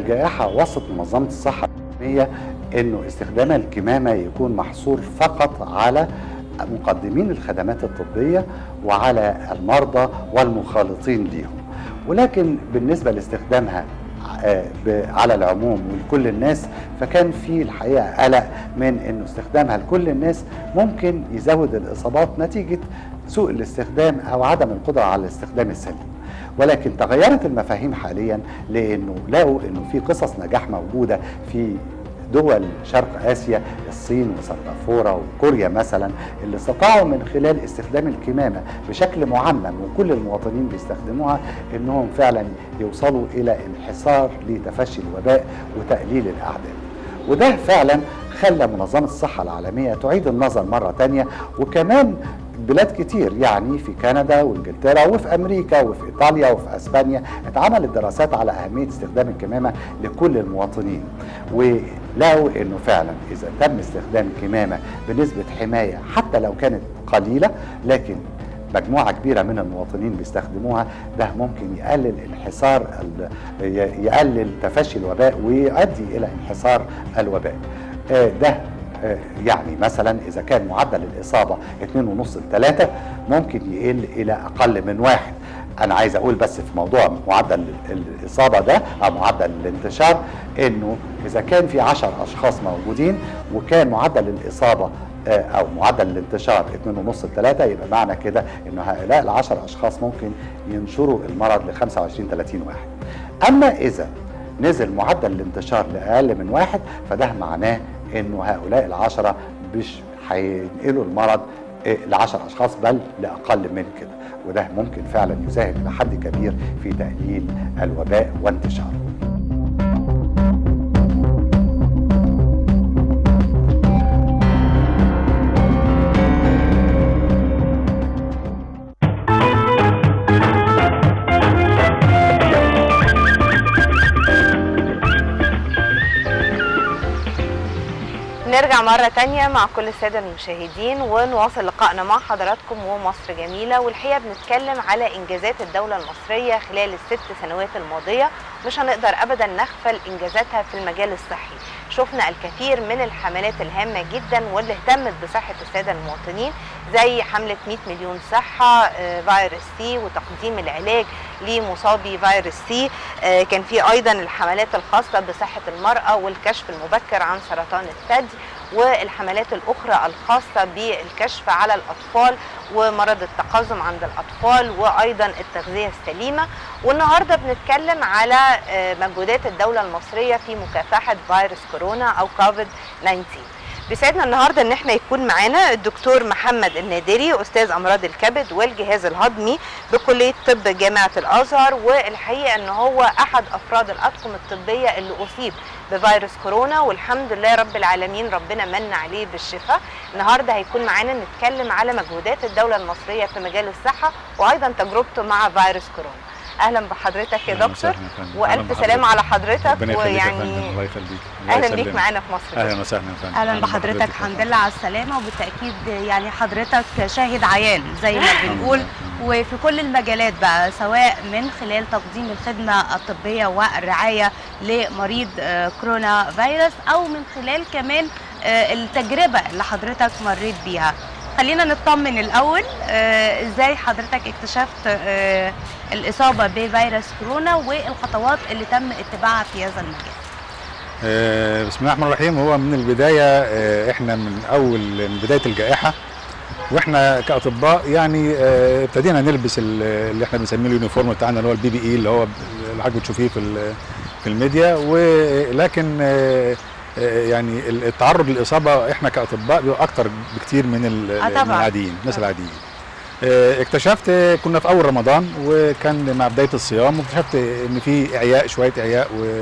الجائحة وصت منظمة الصحة العالمية انه استخدام الكمامة يكون محصور فقط على مقدمين الخدمات الطبية وعلى المرضى والمخالطين ليهم ولكن بالنسبة لاستخدامها آه، ب- على العموم ولكل الناس فكان في الحقيقه قلق من انه استخدامها لكل الناس ممكن يزود الاصابات نتيجه سوء الاستخدام او عدم القدره على الاستخدام السليم ولكن تغيرت المفاهيم حاليا لانه لقوا انه في قصص نجاح موجوده في دول شرق اسيا الصين وسنغافوره وكوريا مثلا اللي استطاعوا من خلال استخدام الكمامه بشكل معمم وكل المواطنين بيستخدموها انهم فعلا يوصلوا الى انحسار لتفشي الوباء وتقليل الاعداد وده فعلا خلى منظمه الصحه العالميه تعيد النظر مره تانية وكمان بلاد كتير يعني في كندا وانجلترا وفي امريكا وفي ايطاليا وفي اسبانيا اتعملت دراسات على اهميه استخدام الكمامه لكل المواطنين ولقوا انه فعلا اذا تم استخدام كمامه بنسبه حمايه حتى لو كانت قليله لكن مجموعة كبيرة من المواطنين بيستخدموها ده ممكن يقلل انحسار ال- ي- يقلل تفشي الوباء ويؤدي إلى انحسار الوباء آه، ده آه، يعني مثلا إذا كان معدل الإصابة 2.5 ل 3 ممكن يقل إلى أقل من واحد أنا عايز أقول بس في موضوع معدل الإصابة ده أو معدل الانتشار إنه إذا كان في 10 أشخاص موجودين وكان معدل الإصابة آه، او معدل الانتشار 2.5 ل 3 يبقى معنى كده انه هؤلاء ال 10 اشخاص ممكن ينشروا المرض ل 25 30 واحد. اما اذا نزل معدل الانتشار لاقل من واحد فده معناه انه هؤلاء العشرة مش هينقلوا المرض ل 10 اشخاص بل لاقل من كده وده ممكن فعلا يساهم الى حد كبير في تقليل الوباء وانتشاره. نرجع مرة تانية مع كل السادة المشاهدين ونواصل لقائنا مع حضراتكم ومصر جميلة والحقيقة بنتكلم على إنجازات الدولة المصرية خلال الست سنوات الماضية مش هنقدر أبدا نغفل إنجازاتها في المجال الصحي شفنا الكثير من الحملات الهامة جدا واللي اهتمت بصحة السادة المواطنين زي حملة 100 مليون صحة آه، فيروس سي وتقديم العلاج لمصابي فيروس سي آه، كان في أيضا الحملات الخاصة بصحة المرأة والكشف المبكر عن سرطان الثدي والحملات الأخرى الخاصة بالكشف على الأطفال ومرض التقزم عند الأطفال وأيضا التغذية السليمة والنهاردة بنتكلم على آه، مجهودات الدولة المصرية في مكافحة فيروس كورونا أو كوفيد 19 بيسعدنا النهارده ان احنا يكون معانا الدكتور محمد النادري استاذ امراض الكبد والجهاز الهضمي بكليه طب جامعه الازهر والحقيقه ان هو احد افراد الاطقم الطبيه اللي اصيب بفيروس كورونا والحمد لله رب العالمين ربنا من عليه بالشفاء النهارده هيكون معانا نتكلم على مجهودات الدوله المصريه في مجال الصحه وايضا تجربته مع فيروس كورونا اهلا بحضرتك يا أهلاً دكتور وسهلاً يا فندم. أهلاً والف بحضرتك. سلامه على حضرتك ربنا يخليك يا فندم ويعني الله يخليك الله اهلا بيك يسلمك. معانا في مصر اهلا وسهلا يا فندم اهلا بحضرتك الحمد لله على السلامه وبالتاكيد يعني حضرتك شاهد عيان زي ما بنقول وفي كل المجالات بقى سواء من خلال تقديم الخدمه الطبيه والرعايه لمريض آه، كورونا فيروس او من خلال كمان آه، التجربه اللي حضرتك مريت بيها خلينا نطمن الاول آه، ازاي حضرتك اكتشفت آه، الاصابه بفيروس كورونا والخطوات اللي تم اتباعها في هذا المجال آه، بسم الله الرحمن الرحيم هو من البدايه آه، احنا من اول من بدايه الجائحه واحنا كاطباء يعني آه، ابتدينا نلبس ال- اللي احنا بنسميه اليونيفورم بتاعنا اللي هو البي بي اي اللي هو اللي حضرتك بتشوفيه في ال- في الميديا ولكن آه، آه، يعني التعرض للاصابه احنا كاطباء بيبقى اكتر بكتير من ال- آه من طبعاً. العاديين الناس آه. العاديين آه، اكتشفت آه، كنا في اول رمضان وكان مع بدايه الصيام واكتشفت ان في اعياء شويه اعياء و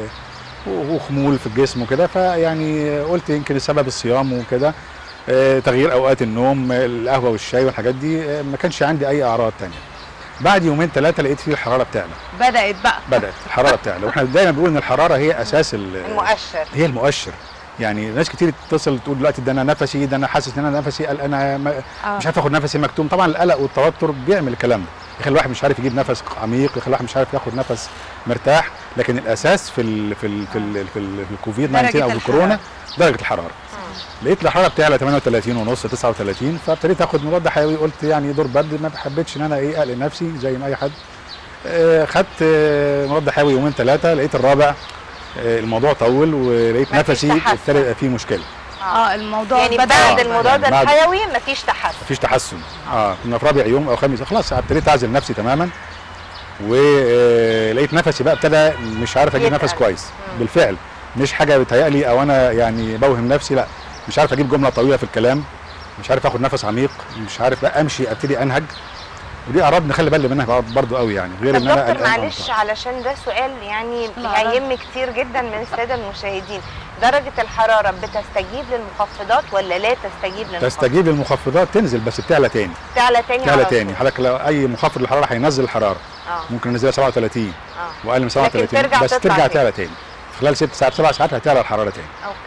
وخمول في الجسم وكده فيعني قلت يمكن السبب الصيام وكده آه، تغيير اوقات النوم آه، القهوه والشاي والحاجات دي آه، ما كانش عندي اي اعراض تانية بعد يومين ثلاثه لقيت فيه الحراره بتعلى بدات بقى بدات الحراره بتعلى واحنا دايما بنقول ان الحراره هي اساس ال- المؤشر هي المؤشر يعني ناس كتير تتصل تقول دلوقتي ده انا نفسي ده انا حاسس ان انا نفسي قال انا ما- آه. مش عارف اخد نفسي مكتوم طبعا القلق والتوتر بيعمل الكلام ده يخلي الواحد مش عارف يجيب نفس عميق يخلي الواحد مش عارف ياخد نفس مرتاح لكن الاساس في ال في ال في ال في, ال في الكوفيد 19 درجة او في الكورونا درجه الحراره لقيت الحراره بتعلى 38 ونص 39 فابتديت اخد مضاد حيوي قلت يعني دور برد ما حبيتش ان انا ايه اقلق نفسي زي ما اي حد آه، خدت آه، مضاد حيوي يومين ثلاثه لقيت الرابع آه، الموضوع طول ولقيت مفيش نفسي تحسن. ابتدى يبقى فيه مشكله اه الموضوع يعني بدأ بعد آه، المضاد يعني بعد- الحيوي مفيش تحسن مفيش تحسن اه كنا في رابع يوم او خامس خلاص ابتديت اعزل نفسي تماما ولقيت نفسي بقى ابتدى مش عارف اجيب يتقل. نفس كويس مم. بالفعل مش حاجه بتهيألي او انا يعني بوهم نفسي لا مش عارف اجيب جمله طويله في الكلام مش عارف اخد نفس عميق مش عارف بقى امشي ابتدي انهج ودي اعراض نخلي بالنا منها برضو قوي يعني غير طب ان انا دكتور قلقان أو معلش متوتر. علشان ده سؤال يعني لا، هيهم كتير جدا من الساده المشاهدين درجه الحراره بتستجيب للمخفضات ولا لا تستجيب للمخفضات تستجيب للمخفضات تنزل بس بتعلى تاني تعلى تاني تعلى على تاني طول. حضرتك لو اي مخفض للحراره هينزل الحراره اه ممكن ينزلها 37 اه واقل من 37 ترجع بس تطلع ترجع تاني. تعلى تاني خلال ست ساعات سبع ساعات هتعلى الحراره تاني اوكي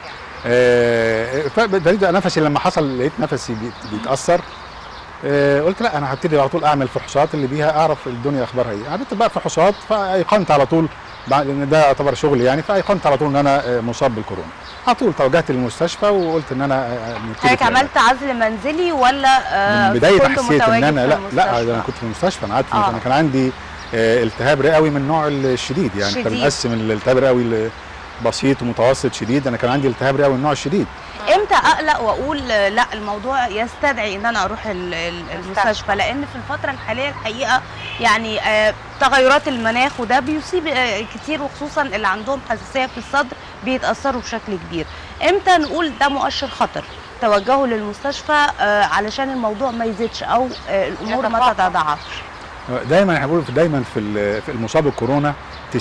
آه، فبدأت نفسي لما حصل لقيت نفسي بيت- بيتاثر آه، قلت لا انا هبتدي على طول اعمل فحوصات اللي بيها اعرف الدنيا اخبارها ايه عملت بقى فحوصات فايقنت على طول بعد ان ده يعتبر شغل يعني فايقنت على طول ان انا آه، مصاب بالكورونا على طول توجهت للمستشفى وقلت ان انا آه، نبتدي حضرتك في العلاج. عملت عزل منزلي ولا آه من بدايه كنت حسيت ان متواجد انا في لا لا المستشفى؟ ده انا كنت في المستشفى انا قعدت في- آه. انا كان عندي آه، التهاب رئوي من النوع الشديد يعني احنا شديد. بنقسم الالتهاب الرئوي بسيط ومتوسط شديد انا كان عندي التهاب رئوي من النوع الشديد امتى اقلق واقول آه، لا الموضوع يستدعي ان انا اروح ال- ال- المستشفى لان في الفتره الحاليه الحقيقه يعني آه، تغيرات المناخ وده بيصيب آه، كتير وخصوصا اللي عندهم حساسيه في الصدر بيتاثروا بشكل كبير امتى نقول ده مؤشر خطر توجهوا للمستشفى آه، علشان الموضوع ما يزيدش او آه، الامور ما يتفاقم. تتضاعفش دايما احنا بنقول في- دايما في ال- في المصاب الكورونا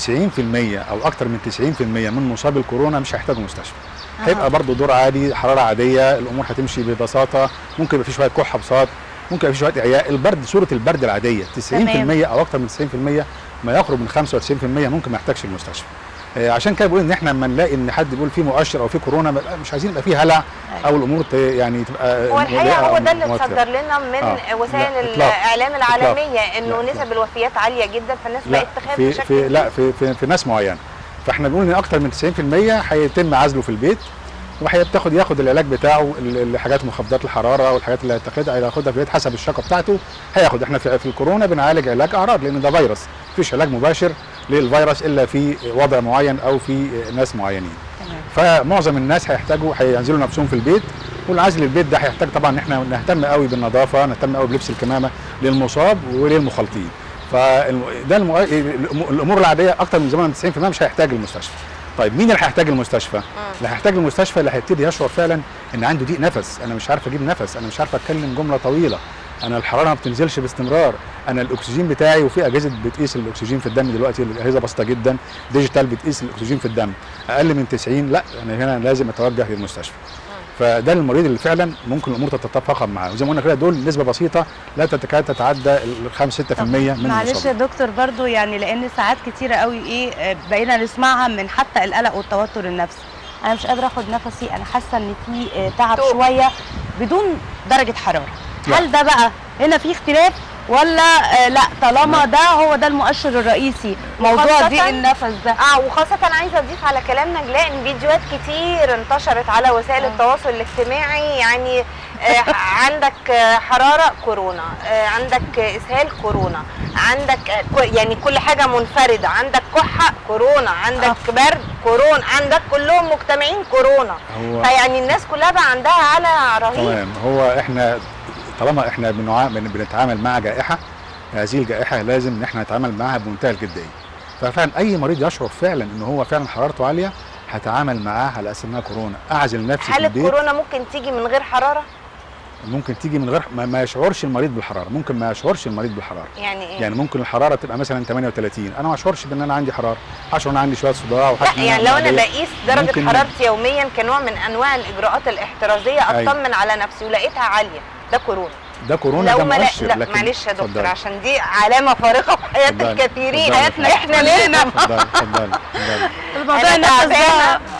90% او اكتر من 90% من مصاب الكورونا مش هيحتاجوا مستشفى هيبقى برضه دور عادي حراره عاديه الامور هتمشي ببساطه ممكن يبقى في شويه كحه بساط ممكن يبقى في شويه اعياء البرد صوره البرد العاديه 90% او اكتر من 90% ما يقرب من 95% ممكن ما يحتاجش المستشفى آه، عشان كده بقول ان احنا لما نلاقي ان حد بيقول فيه مؤشر او فيه كورونا ما- مش عايزين يبقى فيه هلع او الامور ت- يعني تبقى هو الحقيقه مقلقة هو أو ده اللي موترة. اتصدر لنا من آه. وسائل لا، إطلاق. الاعلام العالميه انه لا، نسب الوفيات عاليه جدا فالناس لا بقت تخاف في بشكل في كبير. لا في في, في ناس معينه فاحنا بنقول ان اكتر من 90% هيتم عزله في البيت وهيتاخد ياخد العلاج بتاعه ال- الحاجات مخفضات الحراره والحاجات اللي هيتاخدها هياخدها في البيت حسب الشقه بتاعته هياخد احنا في, في الكورونا بنعالج علاج اعراض لان ده فيروس مفيش علاج مباشر للفيروس الا في وضع معين او في ناس معينين تمام. فمعظم الناس هيحتاجوا هينزلوا نفسهم في البيت والعزل البيت ده هيحتاج طبعا ان احنا نهتم قوي بالنظافه نهتم قوي بلبس الكمامه للمصاب وللمخالطين فده المو... الامور العاديه اكتر من زمان 90% مش هيحتاج المستشفى طيب مين اللي هيحتاج المستشفى اللي هيحتاج المستشفى اللي هيبتدي يشعر فعلا ان عنده ضيق نفس انا مش عارف اجيب نفس انا مش عارف اتكلم جمله طويله انا الحراره ما بتنزلش باستمرار انا الاكسجين بتاعي وفي اجهزه بتقيس الاكسجين في الدم دلوقتي الاجهزه بسيطه جدا ديجيتال بتقيس الاكسجين في الدم اقل من 90 لا انا هنا لازم اتوجه للمستشفى فده المريض اللي فعلا ممكن الامور تتفاقم معاه وزي ما قلنا كده دول نسبه بسيطه لا تتكاد تتعدى ال 5 6% من معلش يا المصابين دكتور برضو يعني لان ساعات كتيره قوي ايه آه، بقينا نسمعها من حتى القلق والتوتر النفسي انا مش قادره اخد نفسي انا حاسه ان في آه، تعب توب. شويه بدون درجه حراره لا. هل ده بقى هنا في اختلاف ولا آه لا طالما لا. ده هو ده المؤشر الرئيسي موضوع وخاصة- ضيق النفس ده اه وخاصة عايزة اضيف على كلام نجلاء ان فيديوهات كتير انتشرت على وسائل آه. التواصل الاجتماعي يعني آه عندك آه، حرارة كورونا آه عندك آه، اسهال كورونا عندك آه كو- يعني كل حاجة منفردة عندك كحة كورونا عندك برد كورونا عندك كلهم مجتمعين كورونا هو فيعني الناس كلها بقى عندها على رهيب تمام هو احنا طالما احنا بنوع- بن- بنتعامل مع جائحه هذه الجائحه لازم ان احنا نتعامل معاها بمنتهى الجديه ففعلا اي مريض يشعر فعلا ان هو فعلا حرارته عاليه هتعامل معاه على اساس انها كورونا اعزل نفسي في هل البيت الكورونا ممكن تيجي من غير حرارة؟ ممكن تيجي من غير ما, ما يشعرش المريض بالحراره ممكن ما يشعرش المريض بالحراره يعني ايه؟ يعني ممكن الحراره تبقى مثلا 38 انا ما اشعرش بان انا عندي حراره اشعر ان انا عندي شويه صداع وحاسس لا إن يعني لو انا عادية. بقيس درجه ممكن- حرارتي يوميا كنوع من انواع الاجراءات الاحترازيه أيوة. اطمن على نفسي ولقيتها عاليه ده كورونا ده كورونا لو ده ما لا, مؤشر لا لكن معلش يا دكتور اتفضلي. عشان دي علامه فارقه في حياه اتفضلي. الكثيرين اتفضلي. حياتنا احنا لينا اتفضلي اتفضلي اتفضلي الموضوع انا النفس تعبانه ده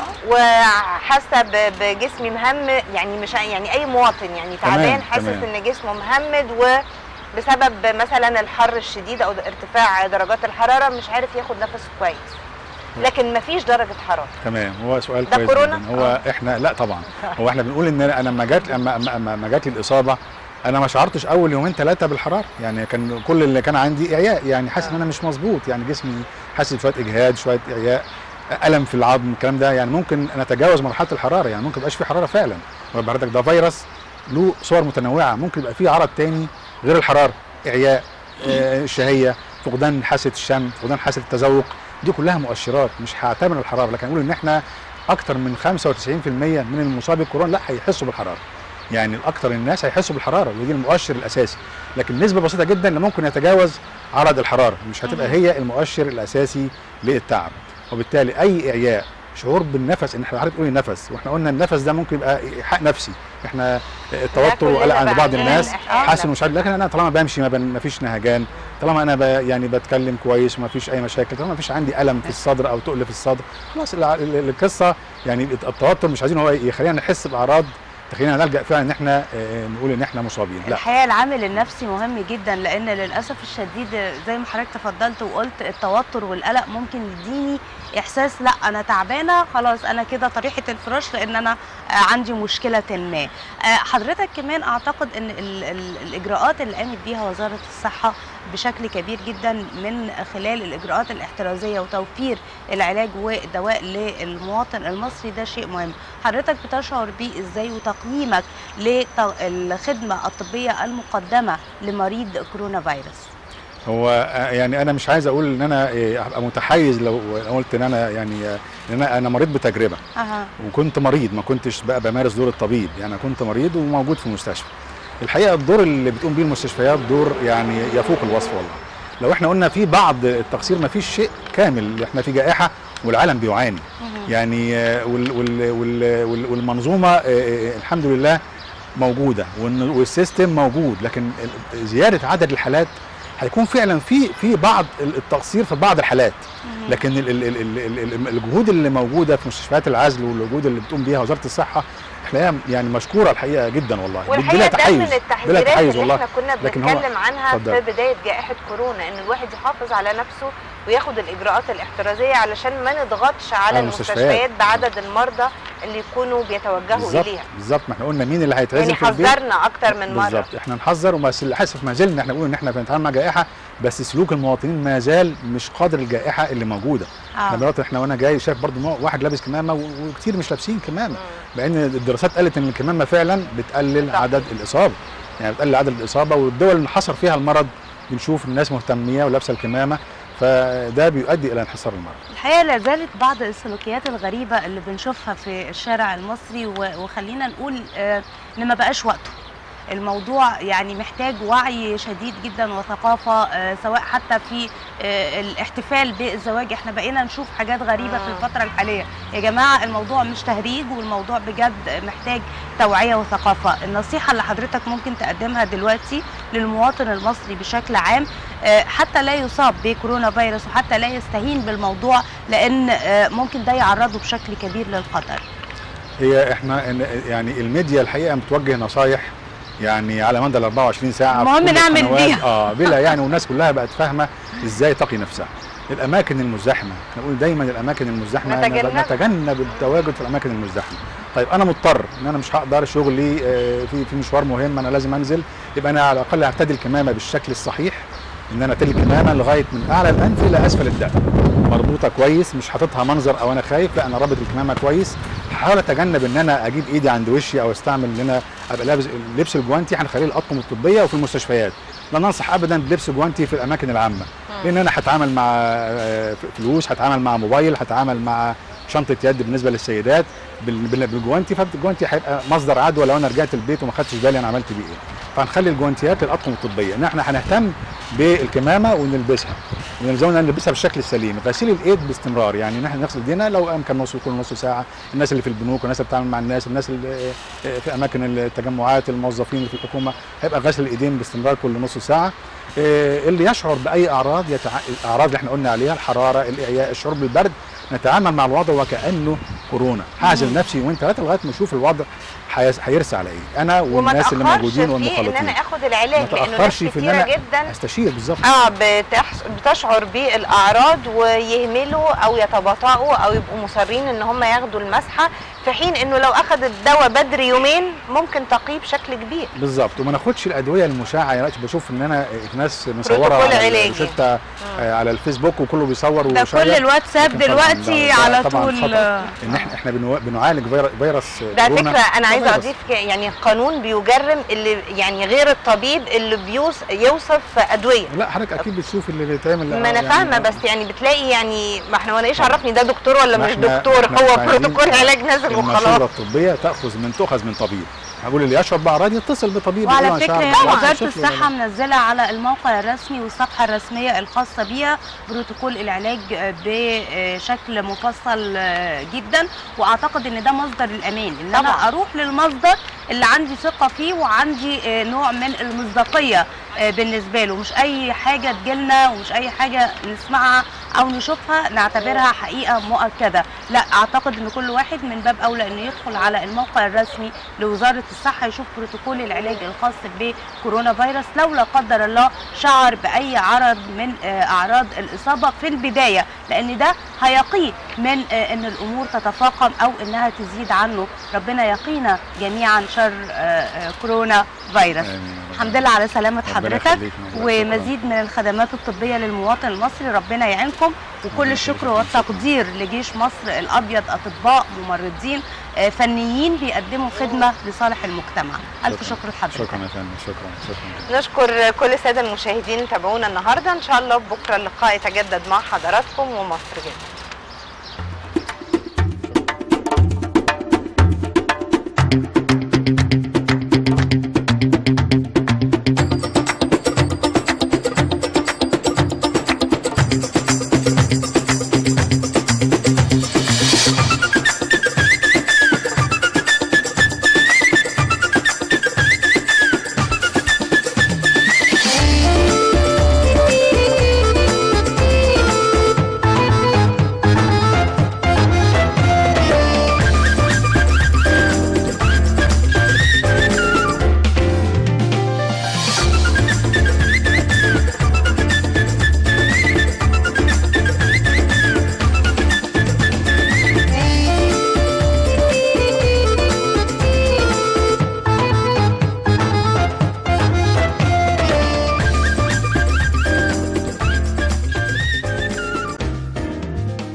وحاسه ب- بجسمي مهم يعني مش يعني اي مواطن يعني تمام، تعبان حاسس تمام. ان جسمه مهمد و بسبب مثلا الحر الشديد او ارتفاع درجات الحراره مش عارف ياخد نفسه كويس لكن مفيش درجه حراره تمام هو سؤال ده كويس كورونا؟ جدا هو احنا لا طبعا هو احنا بنقول ان انا لما جات لما لما- لما جات لي الاصابه انا ما شعرتش اول يومين ثلاثه بالحراره يعني كان كل اللي كان عندي اعياء يعني حاسس ان انا مش مظبوط يعني جسمي حاسس بشويه اجهاد شويه اعياء الم في العظم الكلام ده يعني ممكن انا اتجاوز مرحله الحراره يعني ممكن يبقاش في حراره فعلا وبرضك ده فيروس له صور متنوعه ممكن يبقى فيه عرض تاني غير الحراره اعياء آه، شهيه فقدان حاسه الشم فقدان حاسه التذوق دي كلها مؤشرات مش هعتبر الحراره لكن اقول ان احنا اكتر من 95% من المصابي بالكورونا لا هيحسوا بالحراره يعني الاكثر الناس هيحسوا بالحراره ودي المؤشر الاساسي لكن نسبه بسيطه جدا اللي ممكن يتجاوز عرض الحراره مش هتبقى هي المؤشر الاساسي للتعب وبالتالي اي اعياء شعور بالنفس ان احنا حضرتك تقولي نفس واحنا قلنا النفس ده ممكن يبقى ايحاء نفسي احنا التوتر كلنا والقلق عند بعض بقى الناس إيحاء حاسس نفسي. انه مش عارف لكن انا طالما بمشي ما, بن- ما فيش نهجان طالما انا ب يعني بتكلم كويس وما فيش اي مشاكل طالما ما فيش عندي الم في الصدر او تقل في الصدر خلاص الع- ال- ال- القصه يعني التوتر مش عايزين هو يخلينا نحس باعراض تخلينا نلجا فعلا ان احنا آه، نقول ان احنا مصابين لا الحقيقه العامل النفسي مهم جدا لان للاسف الشديد زي ما حضرتك تفضلت وقلت التوتر والقلق ممكن يديني احساس لا انا تعبانه خلاص انا كده طريحه الفراش لان انا آه، عندي مشكله ما آه، حضرتك كمان اعتقد ان ال ال الاجراءات اللي قامت بيها وزاره الصحه بشكل كبير جدا من خلال الاجراءات الاحترازيه وتوفير العلاج والدواء للمواطن المصري ده شيء مهم حضرتك بتشعر بيه ازاي وتقييمك للخدمه الطبيه المقدمه لمريض كورونا فيروس هو آه، يعني انا مش عايز اقول ان انا آه، هبقى متحيز لو لو قلت ان انا يعني آه، ان انا انا مريض بتجربه اها وكنت مريض ما كنتش بقى بمارس دور الطبيب يعني أنا كنت مريض وموجود في المستشفى الحقيقه الدور اللي بتقوم بيه المستشفيات دور يعني يفوق الوصف والله لو احنا قلنا في بعض التقصير ما فيش شيء كامل احنا في جائحه والعالم بيعاني يعني آه، وال وال وال وال والمنظومه آه، آه، الحمد لله موجوده والن- والسيستم موجود لكن ال- زياده عدد الحالات هيكون فعلا في في بعض ال- التقصير في بعض الحالات لكن ال ال ال ال ال الجهود اللي موجوده في مستشفيات العزل والجهود اللي بتقوم بيها وزاره الصحه احنا يعني مشكوره الحقيقه جدا والله بلا والحقيقه ده تحيز من بلا التحذيرات تحيز اللي والله احنا كنا لكن هو- بنتكلم عنها اتفضل. في بدايه جائحه كورونا ان الواحد يحافظ على نفسه وياخد الاجراءات الاحترازيه علشان ما نضغطش على على المستشفيات. المستشفيات بعدد المرضى اللي يكونوا بيتوجهوا بالظبط اليها بالظبط ما احنا قلنا مين اللي هيتعزل يعني في البيت حذرنا اكتر من مره بالظبط احنا نحذر وبس للاسف ما زلنا احنا بنقول ان احنا بنتعامل مع جائحه بس سلوك المواطنين ما زال مش قادر الجائحه اللي موجوده احنا اه دلوقتي احنا وانا جاي شايف برضو مو- واحد لابس كمامه و- وكتير مش لابسين كمامه مع ان الدراسات قالت ان الكمامه فعلا بتقلل صح. عدد الاصابه يعني بتقلل عدد الاصابه والدول اللي حصر فيها المرض بنشوف الناس مهتميه ولابسه الكمامه فده بيؤدي الى انحسار المرض الحقيقه لا زالت بعض السلوكيات الغريبه اللي بنشوفها في الشارع المصري و- وخلينا نقول آه، ان ما بقاش وقته الموضوع يعني محتاج وعي شديد جدا وثقافه آه، سواء حتى في آه، الاحتفال بالزواج احنا بقينا نشوف حاجات غريبه في مم. الفتره الحاليه يا جماعه الموضوع مش تهريج والموضوع بجد محتاج توعيه وثقافه النصيحه اللي حضرتك ممكن تقدمها دلوقتي للمواطن المصري بشكل عام آه، حتى لا يصاب بكورونا فيروس وحتى لا يستهين بالموضوع لان آه، ممكن ده يعرضه بشكل كبير للخطر هي احنا إن- يعني الميديا الحقيقه بتوجه نصايح يعني على مدى ال 24 ساعه في المهم كل نعمل القنوات. بيها. اه بلا يعني والناس كلها بقت فاهمه ازاي تقي نفسها الاماكن المزدحمه احنا نقول دايما الاماكن المزدحمه نتجنبها. نتجنب التواجد في الاماكن المزدحمه طيب انا مضطر ان انا مش هقدر شغلي آه، في في مشوار مهم انا لازم انزل يبقى انا على الاقل هرتدي الكمامه بالشكل الصحيح ان انا ارتدي الكمامه لغايه من اعلى الانف الى اسفل الدقن مربوطه كويس مش حاططها منظر او انا خايف لا انا رابط الكمامه كويس هحاول اتجنب ان انا اجيب ايدي عند وشي او استعمل ان انا ابقى لابس لبس الجوانتي هنخليه الاطقم الطبيه وفي المستشفيات لا ننصح ابدا بلبس جوانتي في الاماكن العامه لان انا هتعامل مع آه، فلوس هتعامل مع موبايل هتعامل مع شنطه يد بالنسبه للسيدات بال- بال- بالجوانتي فالجوانتي هيبقى مصدر عدوى لو انا رجعت البيت وما خدتش بالي انا عملت بيه ايه فهنخلي الجوانتيات للاطقم الطبيه ان احنا هنهتم بالكمامه ونلبسها ونلزمنا نلبسها بالشكل السليم غسيل الايد باستمرار يعني ان احنا نغسل ايدينا لو امكن نص كل نص ساعه الناس اللي في البنوك والناس اللي بتتعامل مع الناس الناس اللي في اماكن التجمعات الموظفين اللي في الحكومه هيبقى غسل الايدين باستمرار كل نص ساعه إيه، اللي يشعر باي اعراض يتع... الاعراض اللي احنا قلنا عليها الحراره الاعياء الشعور بالبرد نتعامل مع الوضع وكانه كورونا هعزل نفسي يومين ثلاثه لغايه ما اشوف الوضع هيس- هيرسى على ايه انا وما والناس اللي تاخرش موجودين في ان والمخالطين انا اخد العلاج ما لانه ناس تاخرش في ان كتيره انا جدا استشير بالظبط اه بتحس بتشعر بالاعراض ويهملوا او يتباطؤوا او يبقوا مصرين ان هم ياخدوا المسحه في حين انه لو اخذ الدواء بدري يومين ممكن تقيه بشكل كبير بالظبط وما ناخدش الادويه المشعه يعني دلوقتي بشوف ان انا ناس مصوره بروتوكول على علاجي. الروشتة آه، على الفيسبوك وكله بيصور ده وشير. كل الواتساب لكن طبعاً دلوقتي ده- ده على طبعاً طول خطأ. آه، ان احنا احنا بنو- بنعالج فير- فيروس ده على كورونا. فكره انا عايزه فيروس. اضيف ك- يعني قانون بيجرم اللي يعني غير الطبيب اللي بيوص يوصف ادويه لا حضرتك اكيد بتشوف اللي بيتعمل ما انا يعني- فاهمه بس يعني بتلاقي يعني ما احنا وانا ايش عرفني ده دكتور ولا ما مش إحنا- دكتور إحنا هو عايزين بروتوكول علاج نازل المشوره وخلاص الطبيه تاخذ من تؤخذ من طبيب هقول اللي يشعر باعراض يتصل بطبيب وعلى يقول له أنا فكرة شعر- وزارة شوف له الصحة ولا- منزلة على الموقع الرسمي والصفحة الرسمية الخاصة بيها بروتوكول العلاج بشكل مفصل جدا واعتقد ان ده مصدر الامان ان طبعاً. انا اروح للمصدر اللي عندي ثقة فيه وعندي نوع من المصداقية بالنسبة له مش اي حاجة تجيلنا ومش اي حاجة نسمعها او نشوفها نعتبرها حقيقة مؤكدة لا اعتقد ان كل واحد من باب اولى انه يدخل على الموقع الرسمي لوزارة الصحة يشوف بروتوكول العلاج الخاص بكورونا فيروس لو لا قدر الله شعر باي عرض من آه، اعراض الاصابة في البداية لان ده هيقيه من آه، ان الامور تتفاقم او انها تزيد عنه ربنا يقينا جميعا شر آه، آه، كورونا فيروس آمين. الحمد لله على سلامة ربنا حضرتك يخليك. شكراً. ومزيد من الخدمات الطبية للمواطن المصري ربنا يعينكم وكل الشكر والتقدير لجيش مصر الأبيض أطباء ممرضين آه، فنيين بيقدموا خدمة لصالح المجتمع ألف شكر لحضرتك شكرا يا فندم شكرا شكرا نشكر كل الساده المشاهدين اللي تابعونا النهارده ان شاء الله بكره اللقاء يتجدد مع حضراتكم ومصر جدا